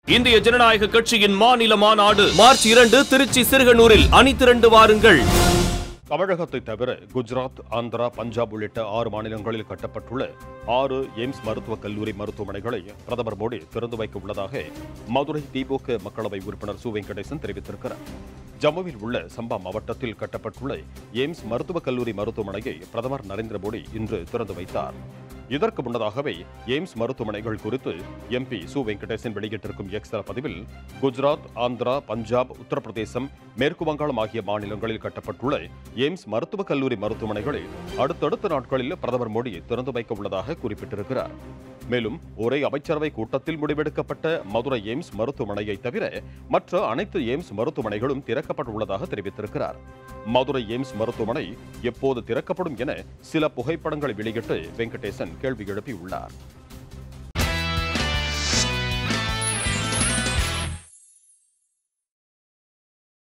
இந்திய ஜனநாயக கட்சியின் மாநில மாநாடு மார்ச் இரண்டு திருச்சி சிறுகனூரில் அணி திரண்டு வாருங்கள் தமிழகத்தை தவிர குஜராத் ஆந்திரா பஞ்சாப் உள்ளிட்ட ஆறு மாநிலங்களில் கட்டப்பட்டுள்ள ஆறு எய்ம்ஸ் மருத்துவக் கல்லூரி மருத்துவமனைகளை பிரதமர் மோடி திறந்து வைக்க உள்ளதாக மதுரை திமுக மக்களவை உறுப்பினர் சு வெங்கடேசன் தெரிவித்திருக்கிறார் ஜம்முவில் உள்ள சம்பா மாவட்டத்தில் கட்டப்பட்டுள்ள எய்ம்ஸ் மருத்துவக் கல்லூரி மருத்துவமனையை பிரதமர் நரேந்திர மோடி இன்று திறந்து வைத்தார் இதற்கு முன்னதாகவே எய்ம்ஸ் மருத்துவமனைகள் குறித்து எம்பி சு வெங்கடேசன் வெளியிட்டிருக்கும் எக்ஸ் தள பதிவில் குஜராத் ஆந்திரா பஞ்சாப் உத்தரப்பிரதேசம் மேற்கு வங்காளம் ஆகிய மாநிலங்களில் கட்டப்பட்டுள்ள எய்ம்ஸ் மருத்துவக் கல்லூரி மருத்துவமனைகளை அடுத்தடுத்த நாட்களில் பிரதமர் மோடி திறந்து வைக்க உள்ளதாக குறிப்பிட்டிருக்கிறார் மேலும் ஒரே அமைச்சரவை கூட்டத்தில் முடிவெடுக்கப்பட்ட மதுரை எய்ம்ஸ் மருத்துவமனையை தவிர மற்ற அனைத்து எய்ம்ஸ் மருத்துவமனைகளும் திறக்கப்பட்டுள்ளதாக தெரிவித்திருக்கிறார் மதுரை எய்ம்ஸ் மருத்துவமனை எப்போது திறக்கப்படும் என சில புகைப்படங்களை வெளியிட்டு வெங்கடேசன் கேள்வி எழுப்பியுள்ளார்